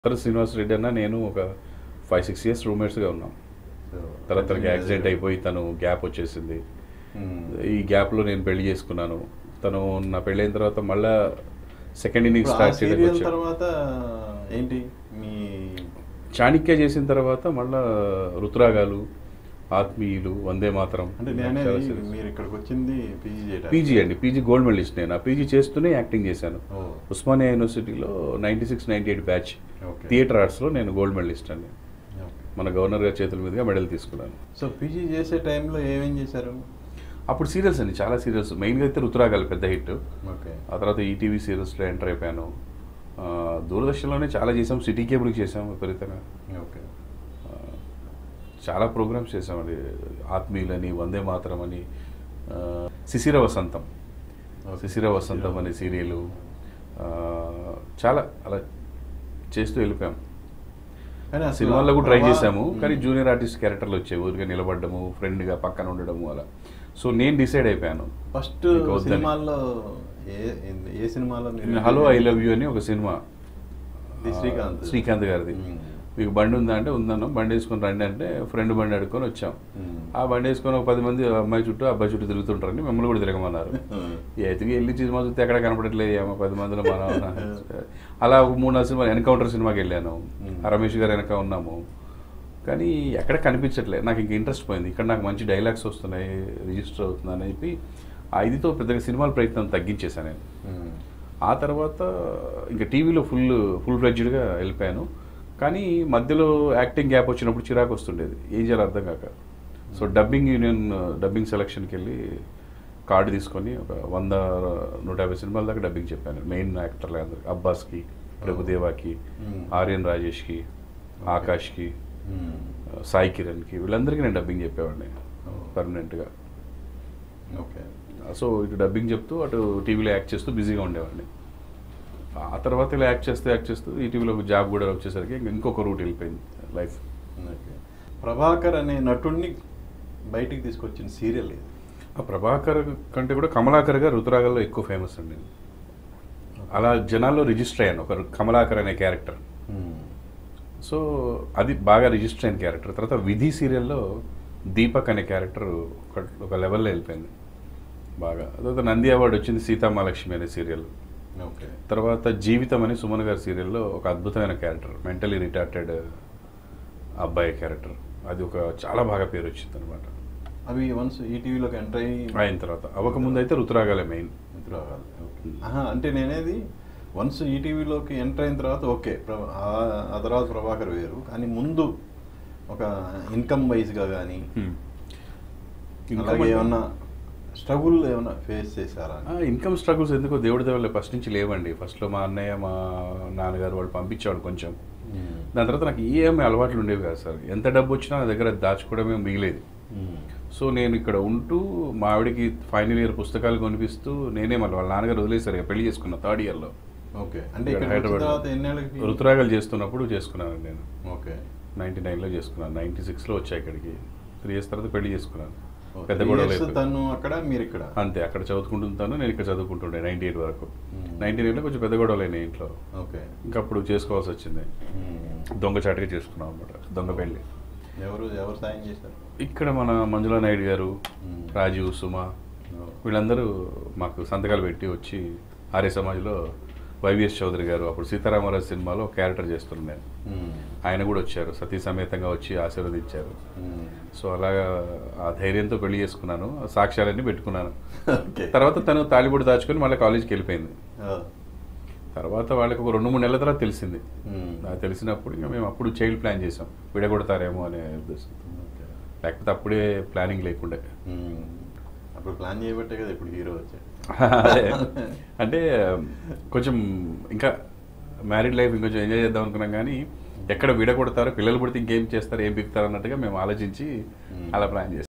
తర్వాత శ్రీనివాస్ రెడ్డి అన్న నేను ఒక ఫైవ్ సిక్స్ ఇయర్స్ రూమ్మేట్స్గా ఉన్నాం తర్వాత తనకి యాక్సిడెంట్ అయిపోయి తను గ్యాప్ వచ్చేసింది ఈ గ్యాప్లో నేను పెళ్లి చేసుకున్నాను తను నా పెళ్ళి అయిన తర్వాత మళ్ళా సెకండ్ ఇన్నింగ్ స్టార్ట్ చేయడానికి సీరియల్ వచ్చాడు తర్వాత ఏంటి మీ చాణక్య చేసిన తర్వాత మళ్ళా రుతురాగాలు ఆత్మీయులు వందే మాత్రం అంటే నేనే మీరు ఇక్కడికి వచ్చింది పీజీ చేయడానికి పీజీ అండి పీజీ గోల్డ్ మెడలిస్ట్ నేను ఆ పీజీ చేస్తూనే యాక్టింగ్ చేశాను ఓ ఉస్మానియా యూనివర్సిటీలో ninety six ninety eight batch okay theatre ఆర్ట్స్లో నేను గోల్డ్ మెడలిస్ట్ అండి ఓకే మన గవర్నర్ గారి చేతుల మీదుగా మెడల్ తీసుకున్నాను సో పీజీ చేసే టైంలో ఏమేం చేశారు అప్పుడు సీరియల్స్ అండి చాలా సీరియల్స్ మెయిన్గా అయితే రుతురాగాలు పెద్ద హిట్ ఓకే ఆ తర్వాత ఈటీవీ సీరియల్స్లో ఎంటర్ అయిపోయాను ఆ, దూరదర్శన్లోనే చాలా చేసాం సిటీ కేబుల్కి చేసాం విపరీతంగా ఓకే ఆ, చాలా ప్రోగ్రామ్స్ చేసామండి ఆత్మీయులని వందే మాతరం అని ఆ, శిశిర వసంతం శిశిర వసంతం అనే సీరియల్ చాలా అలా చేస్తూ వెళ్ళిపోయాం కానీ అసలు సినిమాల్లో కూడా ట్రై ప్రభా- చేశాము కానీ మ్మ్. జూనియర్ ఆర్టిస్ట్ క్యారెక్టర్లు వచ్చాయి ఊరిగా నిలబడ్డము ఫ్రెండ్గా పక్కన ఉండడము అలా సో నేను డిసైడ్ అయిపోయాను ఫస్ట్ ఇంకా వద్దని. సినిమాల్లో ఏ ఏ సినిమాలో మీరు హలో ఐ లవ్ యూ అని ఒక సినిమా ఇది శ్రీకాంత్. ఆ, శ్రీకాంత్ గారిది మ్మ్. మీకు బండి ఉందా అంటే ఉందన్నాం బండి వేసుకొని రండి అంటే ఫ్రెండ్ బండి అడుక్కొని వచ్చాం మ్మ్. ఆ బండి వేసుకొని ఒక పది మంది అమ్మాయి చుట్టూ అబ్బాయి చుట్టూ తిరుగుతుంటారని మిమ్మల్ని కూడా తిరగమన్నారు ఎతికి వెళ్ళి సినిమా చూస్తే ఎక్కడ కనపడట్లేదు ఏమో పది మందిలో మనం అలా ఒక మూడు నాలుగు సినిమా ఎన్కౌంటర్ సినిమాకి వెళ్ళాను మ్మ్. ఆ రమేష్ గారు వెనక ఉన్నాము కానీ ఎక్కడ కనిపించట్లేదు నాకు ఇంక ఇంట్రెస్ట్ పోయింది ఇక్కడ నాకు మంచి డైలాగ్స్ వస్తున్నాయి రిజిస్టర్ అవుతుంది అని చెప్పి ఆ ఇదితో పెద్దగా సినిమాల ప్రయత్నం తగ్గించేశాను నేను మ్మ్. ఆ తర్వాత ఇంకా టీవీలో ఫుల్ ఫుల్ ఫ్లెడ్జ్డ్గా వెళ్ళిపోయాను కానీ మధ్యలో యాక్టింగ్ గ్యాప్ వచ్చినప్పుడు చిరాకు వస్తుండేది ఏం చేయాలో అర్థం కాక సో డబ్బింగ్ యూనియన్ డబ్బింగ్ సెలక్షన్కి వెళ్ళి కార్డు తీసుకొని ఒక వంద నూట యాభై సినిమాల దాకా డబ్బింగ్ చెప్పాను మెయిన్ యాక్టర్లు అందరికి అబ్బాస్కి ప్రభుదేవాకి Hmm. ఆర్యన్ రాజేష్కి ఆకాష్కి మ్మ్. సాయి కిరణ్కి వీళ్ళందరికీ నేను డబ్బింగ్ చెప్పేవాడిని Oh. పర్మనెంట్గా ఓకే సో ఇటు డబ్బింగ్ చెప్తూ అటు టీవీలో యాక్ట్ చేస్తూ బిజీగా ఉండేవాడిని ఆ తర్వాత ఇలా యాక్ట్ చేస్తూ యాక్ట్ చేస్తూ ఈ టీవీలో ఒక జాబ్ కూడా వచ్చేసరికి ఇంక ఇంకొక రూట్ వెళ్ళిపోయింది లైఫ్ ఓకే ప్రభాకర్ అనే నటుడిని బయటికి తీసుకొచ్చిన సీరియల్ ఇది ఆ ప్రభాకర్ కంటే కూడా కమలాకర్ గారు రుతురాగల్లో ఎక్కువ ఫేమస్ అండి అలా జనాల్లో రిజిస్టర్ అయ్యాను ఒక కమలాకర్ అనే క్యారెక్టర్ మ్మ్. సో అది బాగా రిజిస్టర్ అయిన క్యారెక్టర్ తర్వాత విధి సీరియల్లో దీపక్ అనే క్యారెక్టర్ ఒక ఒక లెవెల్లో వెళ్ళిపోయింది బాగా తర్వాత నంది అవార్డు వచ్చింది సీతామహాలక్ష్మి అనే సీరియల్ ఓకే తర్వాత జీవితం అని సుమన్ గారి సీరియల్లో ఒక అద్భుతమైన క్యారెక్టర్ మెంటలీ రిటార్టెడ్ అబ్బాయి క్యారెక్టర్ అది ఒక చాలా బాగా పేరు వచ్చింది అనమాట అవి వన్స్ ఈ టీవీలోకి ఎంటర్ అయ్యి అయిన తర్వాత అవ్వకముందు అయితే రుతురాగాలే మెయిన్ నిద్ర రావాలి. ఓకే. ఆహా, అంటే నేనేది వన్స్ ఈ టీవీలోకి ఎంటర్ అయిన తర్వాత ఓకే ప్ర- ఆ- ఆ తర్వాత ప్రభాకర్ వేరు కానీ ముందు ఒక ఇన్కమ్ వైజ్గా కానీ అలాగే ఏమన్నా స్ట్రగుల్ ఏమన్నా ఫేస్ చేశారా అని? ఇన్కమ్ స్ట్రగుల్స్ ఎందుకో దేవుడి దేవుళ్ళ ఫస్ట్ నుంచి లేవండి ఫస్ట్లో మా అన్నయ్య మా నాన్నగారు వాళ్ళు పంపించేవాడు కొంచెం మ్మ్. దాని తర్వాత నాకు ఏమి అలవాట్లు ఉండేవి కాదు సార్ ఎంత డబ్బు వచ్చినా నా దగ్గర దాచుకోవడమే మిగిలేదు మ్మ్. సో నేను ఇక్కడ ఉంటూ మా ఆవిడకి ఫైనల్ ఇయర్ పుస్తకాలు కొనిపిస్తూ నేనే మళ్ళీ వాళ్ళ నాన్నగారు వదిలేశారు ఇక పెళ్లి చేసుకున్నా థర్డ్ ఇయర్లో ఓకే అంటే ఇక్కడ ఇక్కడ వచ్చిన హైదరాబాద్ తర్వాత ఎన్నేళ్ళకి రుతురాగాలు చేస్తున్నప్పుడు చేసుకున్నాను నేను ఓకే నైంటీ నైన్లో చేసుకున్నాను నైంటీ సిక్స్లో వచ్చా ఇక్కడికి త్రీ ఇయర్స్ తర్వాత పెళ్లి చేసుకున్నాను ఓ, పెద్ద three గొడవలు years అయిపోయాయి. తను అక్కడ మీరు ఇక్కడ అంతే అక్కడ చదువుకుంటుంటాను నేను ఇక్కడ చదువుకుంటుండే నైంటీ ఎయిట్ వరకు Hmm. నైంటీ నైన్లో కొంచెం పెద్ద గొడవలు అయినాయి ఇంట్లో ఓకే ఇంకా అప్పుడు చేసుకోవాల్సి వచ్చింది మ్మ్. దొంగచాటుగా చేసుకున్నాం అనమాట దొంగ పెళ్ళి ఎవరు ఎవరు సాయం చేశారు ఇక్కడ మన మంజులా నాయుడు గారు Hmm. రాజీవ్ సుమ ఓ. వీళ్ళందరూ మాకు సంతకాలు పెట్టి వచ్చి ఆర్య సమాజ్లో వైవిఎస్ చౌదరి గారు అప్పుడు సీతారామరాజు సినిమాలో ఒక క్యారెక్టర్ చేస్తున్నాను నేను మ్మ్. ఆయన కూడా వచ్చారు సతీ సమేతంగా వచ్చి ఆశీర్వదించారు మ్మ్. సో అలాగా ఆ ధైర్యంతో పెళ్లి చేసుకున్నాను ఆ సాక్ష్యాలన్నీ పెట్టుకున్నాను ఓకే తర్వాత తను తాలిబొడి దాచుకొని మళ్ళీ కాలేజీకి వెళ్ళిపోయింది ఓ. తర్వాత వాళ్ళకి ఒక రెండు మూడు నెలల తర్వాత తెలిసింది మ్మ్. నాకు తెలిసినప్పుడు ఇంకా మేము అప్పుడు చైల్డ్ ప్లాన్ చేసాం విడగొడతారేమో అనే ఉద్దేశం ఓకే. లేకపోతే అప్పుడే ప్లానింగ్ లేకుండే మ్మ్. అప్పుడు ప్లాన్ చేయబట్టే కదా ఇప్పుడు హీరో వచ్చాడు అదే అంటే కొంచెం ఇంకా మ్యారీడ్ లైఫ్ ఇంకొంచెం ఎంజాయ్ చేద్దాం అనుకున్నాం కానీ ఎక్కడ విడగొడతారో పిల్లలు పుడితే ఇంకేం చేస్తారు ఏం పిక్తారు అన్నట్టుగా మేము ఆలోచించి Hmm. అలా ప్లాన్ చేసాం